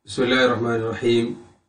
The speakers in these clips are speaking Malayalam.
بسم الله الرحمن الرحيم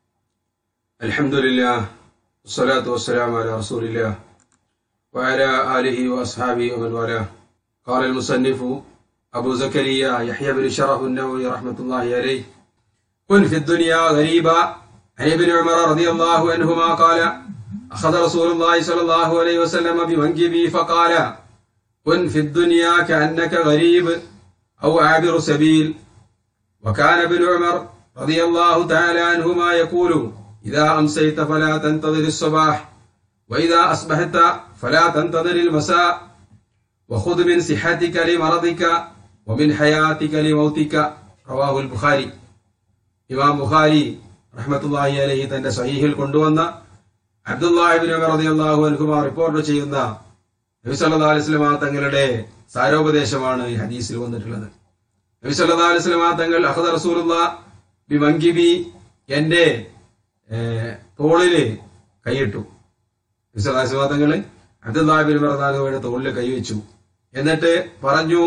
الحمد لله والصلاة والسلام على رسول الله وعلى آله وأصحابه ومن والاه قال المصنف أبو زكريا يحيى بن شرف النووي رحمة الله عليه كن في الدنيا غريبا عن ابن عمر رضي الله عنهما قال أخذ رسول الله صلى الله عليه وسلم بمنكبي فقال كن في الدنيا كأنك غريب أو عابر سبيل وكان ابن عمر رضي الله تعالى عنهما يقول إذا أمسيت فلا تنتظر الصباح وإذا أصبحت فلا تنتظر المساء وخذ من صحتك لمرضك ومن حياتك لموتك رواه البخاري ഇമാം ബുഖാരി റഹ്മത്തുള്ളാഹി അലൈഹി തന്റെ സഹീഹിൽ കൊണ്ടുവന്ന അബ്ദുല്ലാഹിബിൻ ഉമർ റളിയല്ലാഹു അൻഹുമ റിപ്പോർട്ട് ചെയ്യുന്ന നബി സല്ലല്ലാഹു അലൈഹി വസല്ലമ തങ്ങളുടെ സാരോപദേശമാണ് ഈ ഹദീസിൽ വന്നിട്ടുള്ളത് നബി സല്ലല്ലാഹു അലൈഹി വസല്ലമ തങ്ങൾ അഖദ റസൂലുള്ള ബി മങ്കിബി എന്റെ ഏഹ്, തോളില് കൈയിട്ടു നബി സല്ലല്ലാഹു അലൈഹി വസല്ലമ തങ്ങൾ അബ്ദുല്ലാഹിബിൻ ഉമർ റളിയല്ലാഹുവിന്റെ തോളിൽ കൈവച്ചു എന്നിട്ട് പറഞ്ഞു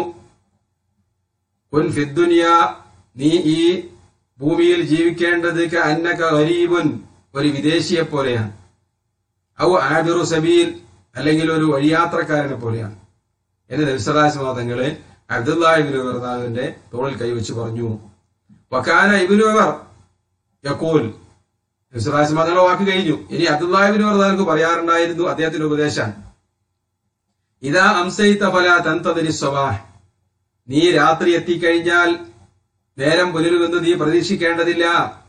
കുൻ ഫിദ്ദുനിയ നീ ഈ ഭൂമിയിൽ ജീവിക്കേണ്ടത് അന്നക ഗരീബുൻ ഒരു വിദേശിയെ പോലെയാണ് ഔ ആബിറു സബീൽ അല്ലെങ്കിൽ ഒരു വഴിയാത്രക്കാരനെ പോലെയാണ് എന്ന് നബിസലാസ് തങ്ങള് അബ്ദുല്ലാഹിബിൻ ഉമർദാവിന്റെ തോളിൽ കൈവച്ച് പറഞ്ഞു വക്കാന ഇബിനു ഉമർ യക്കൂൽ നബിസലാസ് തങ്ങളുടെ വാക്ക് കഴിഞ്ഞു ഇനി അബ്ദുല്ലാഹിബിൻ ഉമർദാർക്ക് പറയാറുണ്ടായിരുന്നു അദ്ദേഹത്തിന്റെ ഉപദേശം ഇതാ അംസൈത്ത ഫല തന്തതിരി സ്വബാഹ് നീ രാത്രി എത്തിക്കഴിഞ്ഞാൽ നേരം പുലരുമെന്ന് നീ പ്രതീക്ഷിക്കേണ്ടതില്ല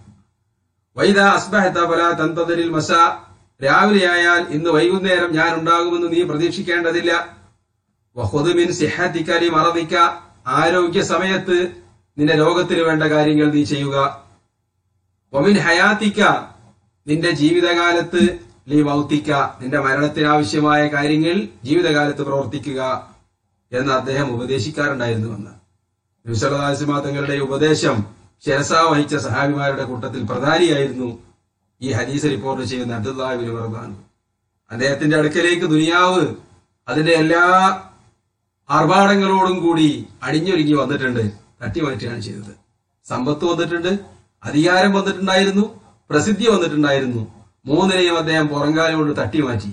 വൈദ അസ്ബഹത്ത ഫല തന്തതിരിൽ മസ രാവിലെയായാൽ ഇന്ന് വൈകുന്നേരം ഞാൻ ഉണ്ടാകുമെന്ന് നീ പ്രതീക്ഷിക്കേണ്ടതില്ല വഹുദുമിൻ സിഹത്തിക്കലി മറദിക്ക ആരോഗ്യ സമയത്ത് നിന്റെ രോഗത്തിന് വേണ്ട കാര്യങ്ങൾ നീ ചെയ്യുക ഒമിൻ ഹയാത്തിക്ക നിന്റെ ജീവിതകാലത്ത് ലീ മൗത്തിക്ക നിന്റെ മരണത്തിനാവശ്യമായ കാര്യങ്ങൾ ജീവിതകാലത്ത് പ്രവർത്തിക്കുക എന്ന് അദ്ദേഹം ഉപദേശിക്കാറുണ്ടായിരുന്നുവെന്ന് നബിസല്ലാസ്മാ തങ്ങളുടെ ഉപദേശം ശിരസ വഹിച്ച സഹാബിമാരുടെ കൂട്ടത്തിൽ പ്രധാനിയായിരുന്നു ഈ ഹദീസ് റിപ്പോർട്ട് ചെയ്യുന്ന അബ്ദുല്ലാഹിബിൻ വർദ്ദാൻ അദ്ദേഹത്തിന്റെ അടുക്കലേക്ക് ദുനിയാവ് അതിന്റെ എല്ലാ ആർഭാടങ്ങളോടും കൂടി അടിഞ്ഞൊരുങ്ങി വന്നിട്ടുണ്ട് തട്ടിമാറ്റുകയാണ് ചെയ്തത് സമ്പത്ത് വന്നിട്ടുണ്ട് അധികാരം വന്നിട്ടുണ്ടായിരുന്നു പ്രസിദ്ധി വന്നിട്ടുണ്ടായിരുന്നു മൂന്നിനെയും അദ്ദേഹം പുറങ്കാലം കൊണ്ട് തട്ടിമാറ്റി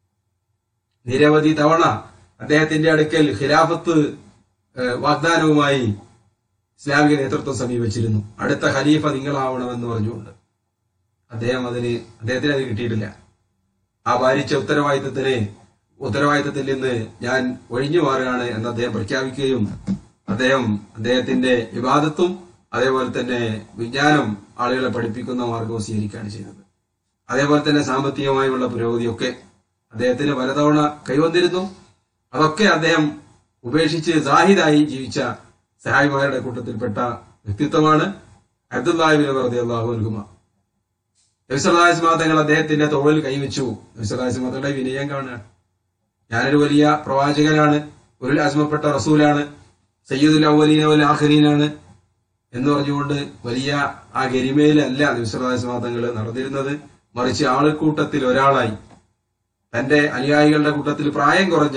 നിരവധി തവണ അദ്ദേഹത്തിന്റെ അടുക്കൽ ഖിലാഫത്ത് ഏഹ്, വാഗ്ദാനവുമായി ഇസ്ലാമിക നേതൃത്വം സമീപിച്ചിരുന്നു അടുത്ത ഖലീഫ നിങ്ങളാവണമെന്ന് പറഞ്ഞുകൊണ്ട് അദ്ദേഹം അതിന് അദ്ദേഹത്തിന് അത് കിട്ടിയിട്ടില്ല ആ ഭാരിച്ച ഉത്തരവാദിത്തത്തിന് ഉത്തരവാദിത്തത്തിൽ നിന്ന് ഞാൻ ഒഴിഞ്ഞു മാറുകയാണ് എന്ന് അദ്ദേഹം പ്രഖ്യാപിക്കുകയും അദ്ദേഹം അദ്ദേഹത്തിന്റെ വിവാദത്തും അതേപോലെ തന്നെ വിജ്ഞാനം ആളുകളെ പഠിപ്പിക്കുന്ന മാർഗവും സ്വീകരിക്കുകയാണ് ചെയ്തത് അതേപോലെ തന്നെ സാമ്പത്തികമായുള്ള പുരോഗതിയൊക്കെ അദ്ദേഹത്തിന് പലതവണ കൈവന്നിരുന്നു അതൊക്കെ അദ്ദേഹം ഉപേക്ഷിച്ച് സാഹിദായി ജീവിച്ച സഹായിമാരുടെ കൂട്ടത്തിൽപ്പെട്ട വ്യക്തിത്വമാണ് അബ്ദുല്ലാഹിബിൻ വെറുതെ അള്ളാഹുൽകുമ നബിസ്വല്ലാസ്മാ തങ്ങൾ അദ്ദേഹത്തിന്റെ തോളിൽ കൈവച്ചു നബിസ്വല്ലാസ്മാ തങ്ങളുടെ വിനയം കാണുക ഞാനൊരു വലിയ പ്രവാചകനാണ് ഒരു അസ്മപ്പെട്ട റസൂലാണ് സയ്യിദുൽ അവലീന വൽ ആഖിരീനാണ് എന്ന് പറഞ്ഞുകൊണ്ട് വലിയ ആ ഗരിമയിലല്ല നബിസ്വല്ലാസ്മാ തങ്ങൾ നടന്നിരുന്നത് മറിച്ച് ആൾക്കൂട്ടത്തിൽ ഒരാളായി തന്റെ അനുയായികളുടെ കൂട്ടത്തിൽ പ്രായം കുറഞ്ഞ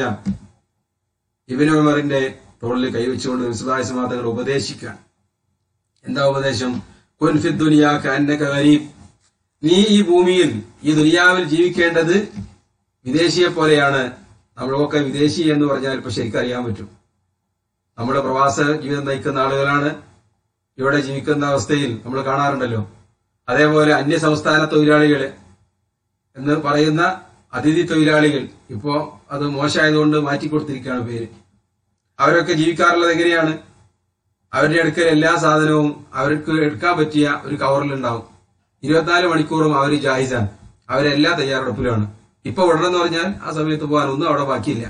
ഇബിന് ഉമറിന്റെ തോളിൽ കൈവച്ചുകൊണ്ട് നബിസ്വല്ലാസ്മാ തങ്ങൾ ഉപദേശിക്കാൻ എന്താ ഉപദേശം കുൻഫി ദുനിയാക്ക് അന്നക ഗരീബ് നീ ഈ ഭൂമിയിൽ ഈ ദുനിയാവിൽ ജീവിക്കേണ്ടത് വിദേശിയെ പോലെയാണ് നമ്മളൊക്കെ വിദേശി എന്ന് പറഞ്ഞാൽ ഇപ്പൊ ശരിക്കും അറിയാൻ പറ്റും നമ്മുടെ പ്രവാസ ജീവിതം നയിക്കുന്ന ആളുകളാണ് ഇവിടെ ജീവിക്കുന്ന അവസ്ഥയിൽ നമ്മൾ കാണാറുണ്ടല്ലോ അതേപോലെ അന്യ സംസ്ഥാന തൊഴിലാളികള് എന്ന് പറയുന്ന അതിഥി തൊഴിലാളികൾ ഇപ്പോ അത് മോശമായതുകൊണ്ട് മാറ്റിക്കൊടുത്തിരിക്കുകയാണ് പേര് അവരൊക്കെ ജീവിക്കാറുള്ളത് എങ്ങനെയാണ് അവരുടെ അടുക്കൽ എല്ലാ സാധനവും അവർക്ക് എടുക്കാൻ പറ്റിയ ഒരു കവറിലുണ്ടാവും ഇരുപത്തിനാല് മണിക്കൂറും അവർ ജാഹിസാണ് അവരെല്ലാ തയ്യാറെടുപ്പിലാണ് ഇപ്പൊ ഉടനെന്ന് പറഞ്ഞാൽ ആ സമയത്ത് പോകാൻ ഒന്നും അവിടെ ബാക്കിയില്ല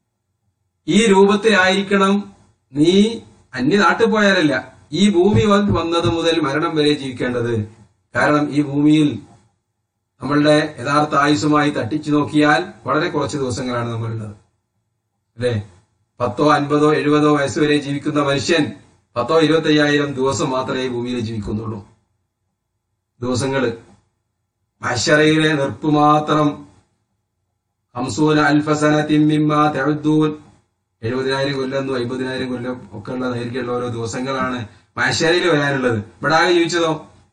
ഈ രൂപത്തിലായിരിക്കണം നീ അന്യ നാട്ടിൽ പോയാലല്ല ഈ ഭൂമി വ- വന്നത് മുതൽ മരണം വരെ ജീവിക്കേണ്ടത് കാരണം ഈ ഭൂമിയിൽ നമ്മളുടെ യഥാർത്ഥ ആയുസ്സുമായി തട്ടിച്ചു നോക്കിയാൽ വളരെ കുറച്ച് ദിവസങ്ങളാണ് നമ്മളുള്ളത് അല്ലെ പത്തോ അൻപതോ എഴുപതോ വയസ്സ് വരെ ജീവിക്കുന്ന മനുഷ്യൻ പത്തോ ഇരുപത്തയ്യായിരം ദിവസം മാത്രമേ ഈ ഭൂമിയിൽ ജീവിക്കുന്നുള്ളൂ ദിവസങ്ങള് മഷറയിലെ നെർപ്പ് മാത്രം ഹംസൂന അൽഫസനത്തിൻ മിമ്മ തഅദ്ദൂൻ എഴുപതിനായിരം കൊല്ലം അമ്പതിനായിരം കൊല്ലം ഒക്കെ ഉള്ള ദൈർഘ്യമുള്ള ഓരോ ദിവസങ്ങളാണ് മാശാരിയിൽ വരാനുള്ളത് ഇവിടെ ആകെ ജീവിച്ചതോ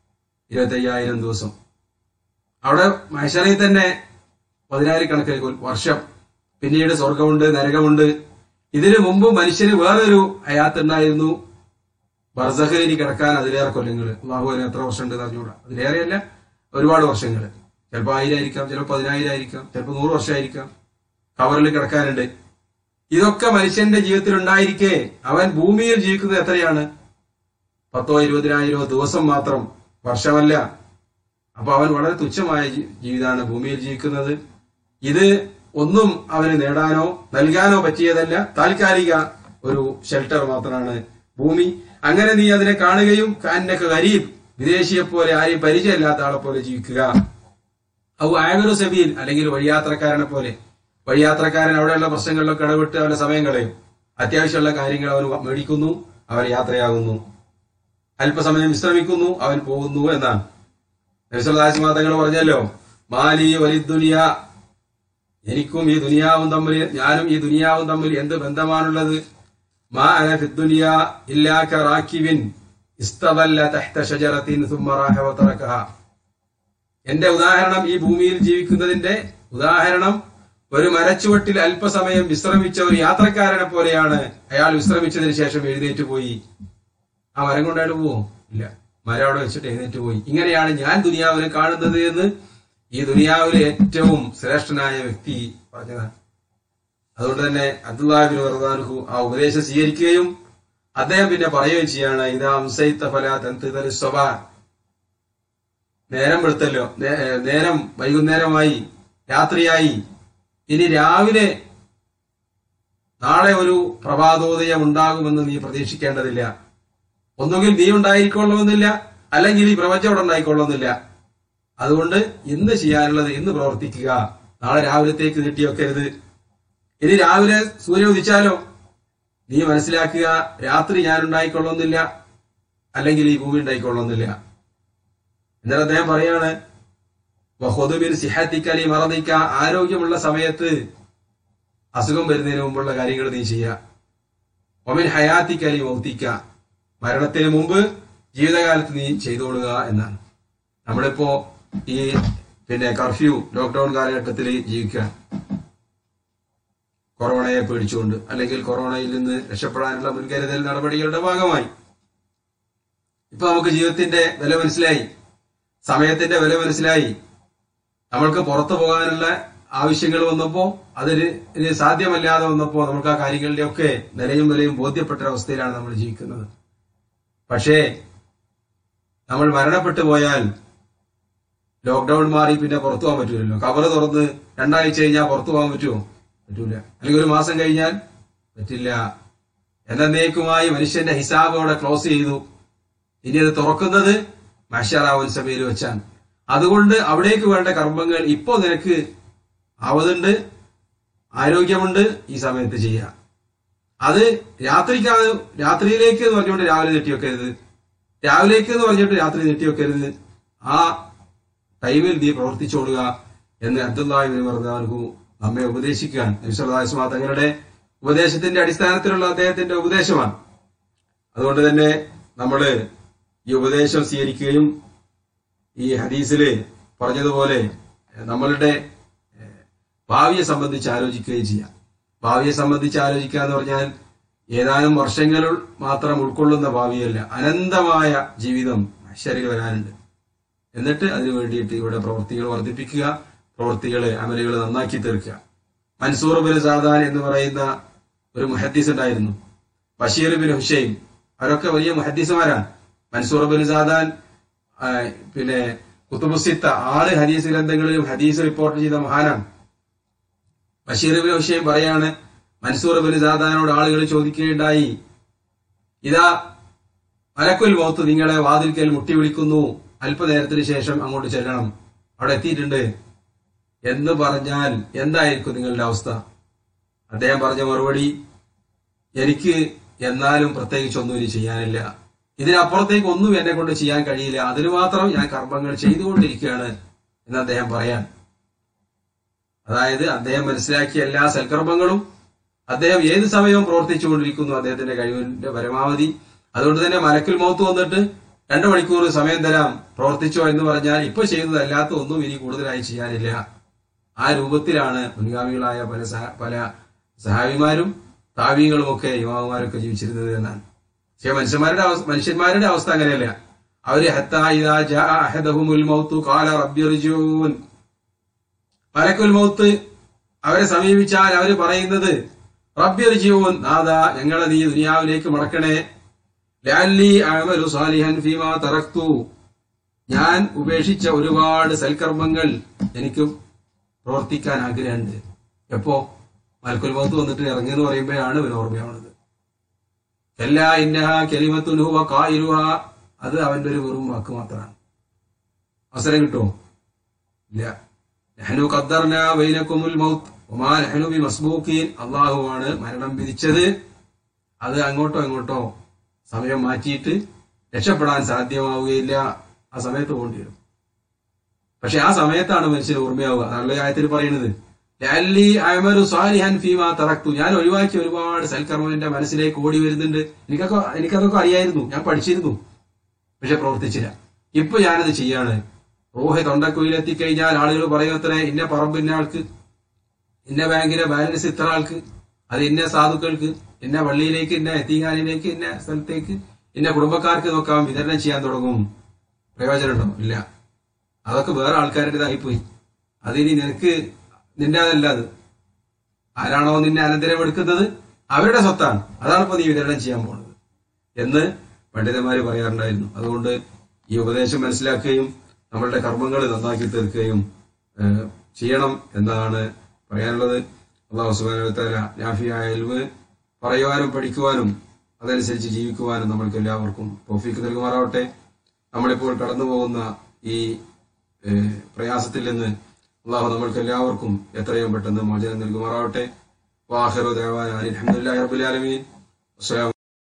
ഇരുപത്തയ്യായിരം ദിവസം അവിടെ മഹേശ്വരയിൽ തന്നെ പതിനായിരക്കണക്കിന് കൊൽ- വർഷം പിന്നീട് സ്വർഗമുണ്ട് നരകമുണ്ട് ഇതിനു മുമ്പ് മനുഷ്യന് വേറൊരു ഹയാത്തുണ്ടായിരുന്നു ബർസഖലിനി കിടക്കാൻ അതിലേറെ കൊല്ലങ്ങൾ അള്ളാഹുവിന് എത്ര വർഷം ഉണ്ട് അറിഞ്ഞൂടാ അതിലേറെയല്ല ഒരുപാട് വർഷങ്ങൾ ചിലപ്പോൾ ആയിരം ആയിരിക്കാം ചിലപ്പോൾ പതിനായിരം ആയിരിക്കാം ചിലപ്പോൾ നൂറ് വർഷമായിരിക്കാം കവറിൽ കിടക്കാനുണ്ട് ഇതൊക്കെ മനുഷ്യന്റെ ജീവിതത്തിൽ ഉണ്ടായിരിക്കെ അവൻ ഭൂമിയിൽ ജീവിക്കുന്നത് എത്രയാണ് പത്തോ ഇരുപതിനായിരോ ദിവസം മാത്രം വർഷമല്ല അപ്പൊ അവൻ വളരെ തുച്ഛമായ ജി- ജീവിതമാണ് ഭൂമിയിൽ ജീവിക്കുന്നത് ഇത് ഒന്നും അവന് നേടാനോ നൽകാനോ പറ്റിയതല്ല താൽക്കാലിക ഒരു ഷെൽട്ടർ മാത്രമാണ് ഭൂമി അങ്ങനെ നീ അതിനെ കാണുകയും കാന്നൊക്കെ ഗരീബ് വിദേശിയെ പോലെ ആരെയും പരിചയമില്ലാത്ത ആളെ പോലെ ജീവിക്കുക ഔ ആയതൊരു സബീൽ അല്ലെങ്കിൽ വഴിയാത്രക്കാരനെ പോലെ വഴിയാത്രക്കാരൻ അവിടെയുള്ള പ്രശ്നങ്ങളിലൊക്കെ ഇടപെട്ട് അവന്റെ സമയം കളയും അത്യാവശ്യമുള്ള കാര്യങ്ങൾ അവൻ മേടിക്കുന്നു അവൻ യാത്രയാകുന്നു അല്പസമയം വിശ്രമിക്കുന്നു അവൻ പോകുന്നു എന്നാണ് നബിസ്വല്ലാസ് തങ്ങൾ പറഞ്ഞല്ലോ മാലി വലിദുനിയ എനിക്കും ഈ ദുനിയാവും തമ്മിൽ ഞാനും ഈ ദുനിയാവും തമ്മിൽ എന്ത് ബന്ധമാണുള്ളത് മാ അന ഫിദ്ദുനിയ ഇല്ലാക റാക്കിബിൻ ഇസ്തവല്ല തഹ്ത ഷജറത്തിൻ സുമ്മ റാഹ വതറകഹ എന്റെ ഉദാഹരണം ഈ ഭൂമിയിൽ ജീവിക്കുന്നതിന്റെ ഉദാഹരണം ഒരു മരച്ചുവട്ടിൽ അല്പസമയം വിശ്രമിച്ച ഒരു യാത്രക്കാരനെ പോലെയാണ് അയാൾ വിശ്രമിച്ചതിന് ശേഷം എഴുന്നേറ്റ് പോയി ആ മരം കൊണ്ടായിട്ട് പോവും ഇല്ല മരം അവിടെ വെച്ചിട്ട് എഴുന്നേറ്റ് പോയി ഇങ്ങനെയാണ് ഞാൻ ദുനിയാവിനെ കാണുന്നത് എന്ന് ഈ ദുനിയാവിലെ ഏറ്റവും ശ്രേഷ്ഠനായ വ്യക്തി പറഞ്ഞതാണ് അതുകൊണ്ട് തന്നെ അബ്ദുല്ലാഹിബിൻ വർദാനുഹു ആ ഉപദേശം സ്വീകരിക്കുകയും അദ്ദേഹം പിന്നെ പറയുകയും ചെയ്യാണ് ഇതാ അംസൈത്ത ഫല തന്തിതൽ സ്വഭാ നേരം വെളുത്തല്ലോ നേ- ഏ, നേരം വൈകുന്നേരമായി രാത്രിയായി ഇനി രാവിലെ നാളെ ഒരു പ്രഭാതോദയം ഉണ്ടാകുമെന്ന് നീ പ്രതീക്ഷിക്കേണ്ടതില്ല ഒന്നുകിൽ നീ ഉണ്ടായിക്കൊള്ളുമെന്നില്ല അല്ലെങ്കിൽ ഈ പ്രപഞ്ചം അവിടെ ഉണ്ടായിക്കൊള്ളുന്നില്ല അതുകൊണ്ട് ഇന്ന് ചെയ്യാനുള്ളത് ഇന്ന് പ്രവർത്തിക്കുക നാളെ രാവിലത്തേക്ക് നീട്ടിവെക്കരുത് ഇനി രാവിലെ സൂര്യൻ ഉദിച്ചാലോ നീ മനസ്സിലാക്കുക രാത്രി ഞാൻ ഉണ്ടായിക്കൊള്ളുന്നില്ല അല്ലെങ്കിൽ ഈ ഭൂമി ഉണ്ടായിക്കൊള്ളുന്നില്ല എന്നാൽ അദ്ദേഹം പറയാണ് വഹുദുബിൻ സിഹത്തിക്കലി മറന്നിക്ക ആരോഗ്യമുള്ള സമയത്ത് അസുഖം വരുന്നതിന് മുമ്പുള്ള കാര്യങ്ങൾ നീ ചെയ്യുക ഒമിൻ ഹയാത്തിക്കലി മൗത്തിക്ക മരണത്തിന് മുമ്പ് ജീവിതകാലത്ത് നീ ചെയ്തോളുക എന്നാണ് നമ്മളിപ്പോ ഈ പിന്നെ കർഫ്യൂ ലോക്ക്ഡൌൺ കാലഘട്ടത്തിൽ ജീവിക്കുക കൊറോണയെ പേടിച്ചുകൊണ്ട് അല്ലെങ്കിൽ കൊറോണയിൽ നിന്ന് രക്ഷപ്പെടാനുള്ള മുൻകരുതൽ നടപടികളുടെ ഭാഗമായി ഇപ്പൊ നമുക്ക് ജീവിതത്തിന്റെ വില മനസ്സിലായി സമയത്തിന്റെ വില മനസ്സിലായി നമ്മൾക്ക് പുറത്തു പോകാനുള്ള ആവശ്യങ്ങൾ വന്നപ്പോ അതിന് ഇനി സാധ്യമല്ലാതെ വന്നപ്പോ നമുക്ക് ആ കാര്യങ്ങളുടെ ഒക്കെ നിലയും വിലയും ബോധ്യപ്പെട്ട അവസ്ഥയിലാണ് നമ്മൾ ജീവിക്കുന്നത് പക്ഷേ നമ്മൾ മരണപ്പെട്ടു പോയാൽ ലോക്ക്ഡൌൺ മാറി പിന്നെ പുറത്തു പോകാൻ പറ്റൂലല്ലോ കവറ് തുറന്ന് രണ്ടാഴ്ച കഴിഞ്ഞാൽ പുറത്തു പോകാൻ പറ്റുമോ പറ്റൂല അല്ലെങ്കിൽ ഒരു മാസം കഴിഞ്ഞാൽ പറ്റില്ല എന്നേക്കുമായി മനുഷ്യന്റെ ഹിസാബ് അവിടെ ക്ലോസ് ചെയ്തു ഇനി അത് തുറക്കുന്നത് മഷറാവുൻ സഭയിൽ വെച്ചാണ് അതുകൊണ്ട് അവിടേക്ക് വേണ്ട കർമ്മങ്ങൾ ഇപ്പോ നിനക്ക് ആവതുണ്ട് ആരോഗ്യമുണ്ട് ഈ സമയത്ത് ചെയ്യാം അത് രാത്രിക്കാണ് രാത്രിയിലേക്ക് എന്ന് പറഞ്ഞുകൊണ്ട് രാവിലെ നെട്ടിവെക്കരുത് രാവിലേക്ക് എന്ന് പറഞ്ഞിട്ട് രാത്രി നെട്ടിവെക്കരുത് ആ ടൈമിൽ നീ പ്രവർത്തിച്ചോടുക എന്ന് അബ്ദുല്ലാഹിബിൻ വർദ്ദാൻഹു നമ്മെ ഉപദേശിക്കുകയാണ് നബിസ്വല്ലാസ്മാ തങ്ങളുടെ ഉപദേശത്തിന്റെ അടിസ്ഥാനത്തിലുള്ള അദ്ദേഹത്തിന്റെ ഉപദേശമാണ് അതുകൊണ്ട് തന്നെ നമ്മള് ഈ ഉപദേശം സ്വീകരിക്കുകയും ഈ ഹദീസില് പറഞ്ഞതുപോലെ നമ്മളുടെ ഏഹ്, ഭാവിയെ സംബന്ധിച്ച് ആലോചിക്കുകയും ചെയ്യാം ഭാവിയെ സംബന്ധിച്ച് ആലോചിക്കുക എന്ന് പറഞ്ഞാൽ ഏതാനും വർഷങ്ങൾ മാത്രം ഉൾക്കൊള്ളുന്ന ഭാവിയല്ല അനന്തമായ ജീവിതം ശരീരം വരാനുണ്ട് എന്നിട്ട് അതിനു വേണ്ടിയിട്ട് ഇവിടെ പ്രവൃത്തികൾ വർദ്ധിപ്പിക്കുക പ്രവൃത്തികള് അമലുകൾ നന്നാക്കി തീർക്കുക മൻസൂർ ബിൻ സാദാൻ എന്ന് പറയുന്ന ഒരു മുഹദ്ദീസ് ഉണ്ടായിരുന്നു ബഷീർ ബിൻ ഹുഷൈൻ അവരൊക്കെ വലിയ മുഹദ്ദീസുമാരാണ് മൻസൂർ ബിൻ സാദാൻ ആ, പിന്നെ കുത്തുബുസിത്ത ആറ് ഹദീസ് ഗ്രന്ഥങ്ങളിലും ഹദീസ് റിപ്പോർട്ട് ചെയ്ത മഹാനാണ് ബഷീർ ബിൻ ഹുഷൈൻ പറയാണ് മൻസൂർ ബിൻ സാദാനോട് ആളുകൾ ചോദിക്കുകയുണ്ടായി ഇതാ മലക്കുൽ മൗത്ത് നിങ്ങളെ വാതിൽക്കൽ മുട്ടി വിളിക്കുന്നു അല്പനേരത്തിന് ശേഷം അങ്ങോട്ട് ചെല്ലണം അവിടെ എത്തിയിട്ടുണ്ട് എന്ന് പറഞ്ഞാൽ എന്തായിരിക്കും നിങ്ങളുടെ അവസ്ഥ അദ്ദേഹം പറഞ്ഞ മറുപടി എനിക്ക് എന്നാലും പ്രത്യേകിച്ച് ഒന്നും ഇനി ചെയ്യാനില്ല ഇതിനപ്പുറത്തേക്ക് ഒന്നും എന്നെ കൊണ്ട് ചെയ്യാൻ കഴിയില്ല അതിന് മാത്രം ഞാൻ കർമ്മങ്ങൾ ചെയ്തുകൊണ്ടിരിക്കുകയാണ് എന്ന് അദ്ദേഹം പറയാൻ അതായത് അദ്ദേഹം മനസ്സിലാക്കിയ എല്ലാ സൽക്കർമ്മങ്ങളും അദ്ദേഹം ഏത് സമയവും പ്രവർത്തിച്ചുകൊണ്ടിരിക്കുന്നു അദ്ദേഹത്തിന്റെ കഴിവിന്റെ പരമാവധി അതുകൊണ്ട് തന്നെ മലക്കിൽ മൗത്ത് വന്നിട്ട് രണ്ടു മണിക്കൂർ സമയം തരാം പ്രവർത്തിച്ചോ എന്ന് പറഞ്ഞാൽ ഇപ്പൊ ചെയ്യുന്നതല്ലാത്ത ഒന്നും ഇനി കൂടുതലായി ചെയ്യാനില്ല ആ രൂപത്തിലാണ് മുൻഗാമികളായ പല സഹ- പല സഹാബിമാരും താവീങ്ങളും ഒക്കെ യുവാവുമാരൊക്കെ ജീവിച്ചിരുന്നത് എന്നാണ് പക്ഷെ മനുഷ്യന്മാരുടെ അവസ്ഥ മനുഷ്യന്മാരുടെ അവസ്ഥ അങ്ങനെയല്ല അവര് ഹത്താ ഇദാ ജാഅ അഹദഹുമുൽ മൗത്തു ഖാല റബ്ബി ഇർജിഊൻ മലക്കുൽ മൗത്ത് അവരെ സമീപിച്ചാൽ അവര് പറയുന്നത് റബ്ബി ഇർജിഊൻ നാദാ ഞങ്ങളെ നീ ദുനിയാവിലേക്ക് മടക്കണേ ലഅല്ലി അഅമലു സാലിഹൻ ഫീമാ തറക്തു ഞാൻ ഉപേക്ഷിച്ച ഒരുപാട് സൽക്കർമ്മങ്ങൾ എനിക്ക് പ്രവർത്തിക്കാൻ ആഗ്രഹമുണ്ട് എപ്പോ മലക്കുൽ മൗത്ത് വന്നിട്ട് ഇറങ്ങി എന്ന് പറയുമ്പോഴാണ് ഇവർ ഓർമ്മയാവുന്നത് എല്ലാ ഇന്നഹ കെലിമത്തുൻ ഹുവ കായിലുഹ അത് അവന്റെ ഒരു വെറും വാക്ക് മാത്രമാണ് അവസരം കിട്ടുമോ ഇല്ല നഹ്നു ഖദ്ദർന ബൈനക്കുമുൽ മൗത്ത് വമാ നഹ്നു ബിമസ്ബൂഖീൻ അള്ളാഹുവാണ് മരണം വിധിച്ചത് അത് അങ്ങോട്ടോ ഇങ്ങോട്ടോ സമയം മാറ്റിയിട്ട് രക്ഷപ്പെടാൻ സാധ്യമാവുകയില്ല ആ സമയത്ത് പോകേണ്ടി വരും പക്ഷെ ആ സമയത്താണ് മനുഷ്യന് ഓർമ്മയാവുക അതാണ് ഈ ആയത്തിൽ പറയുന്നത് ലഅല്ലി അഅമലു സാലിഹൻ ഫീമാ തറക്തു ഞാൻ ഒഴിവാക്കിയ ഒരുപാട് സൽക്കർമ്മം എന്റെ മനസ്സിലേക്ക് ഓടി വരുന്നുണ്ട് എനിക്കൊക്കെ എനിക്കതൊക്കെ അറിയായിരുന്നു ഞാൻ പഠിച്ചിരുന്നു പക്ഷെ പ്രവർത്തിച്ചില്ല ഇപ്പൊ ഞാനത് ചെയ്യാണ് റൂഹ് തൊണ്ടക്കുയിലെത്തിക്കഴിഞ്ഞാൽ ആളുകൾ പറയുന്നത്രേ ഇന്ന പറമ്പ് ഇന്ന ആൾക്ക് ഇന്ന ബാങ്കിലെ ബാലൻസ് ഇത്ര ആൾക്ക് അത് ഇന്ന സാധുക്കൾക്ക് ഇന്ന പള്ളിയിലേക്ക് ഇന്ന എത്തിങ്ങാനിലേക്ക് ഇന്ന സ്ഥലത്തേക്ക് ഇന്ന കുടുംബക്കാർക്ക് നോക്കാം വിതരണം ചെയ്യാൻ തുടങ്ങും പ്രയോജനമുണ്ടോ ഇല്ല അതൊക്കെ വേറെ ആൾക്കാരുടേതായിപ്പോയി അതിനി നിനക്ക് നിന്റെ അതല്ല അത് ആരാണോ നിന്നെ അനന്തരം എടുക്കുന്നത് അവരുടെ സ്വത്താണ് അതാണ് ഇപ്പൊ നീ വിതരണം ചെയ്യാൻ പോണത് എന്ന് പണ്ഡിതന്മാര് പറയാറുണ്ടായിരുന്നു അതുകൊണ്ട് ഈ ഉപദേശം മനസ്സിലാക്കുകയും നമ്മളുടെ കർമ്മങ്ങൾ നന്നാക്കി തീർക്കുകയും ഏഹ്, ചെയ്യണം എന്നതാണ് പറയാനുള്ളത് അള്ളാഹു സുബാനുത്താല നാഫിയായ എൽവ് പറയുവാനും പഠിക്കുവാനും അതനുസരിച്ച് ജീവിക്കുവാനും നമ്മൾക്ക് എല്ലാവർക്കും തോഫീക്ക് നൽകുമാറാവട്ടെ നമ്മളിപ്പോൾ കടന്നു പോകുന്ന ഈ ഏഹ്, പ്രയാസത്തിൽ നിന്ന് അള്ളാഹു നമ്മൾക്ക് എല്ലാവർക്കും എത്രയും പെട്ടെന്ന് മോചനം നൽകുമാറാവട്ടെ വാഹിറു ദേവാൻ അലഹമുല്ലാ റബുലാലമീൻ അസ്സലാമു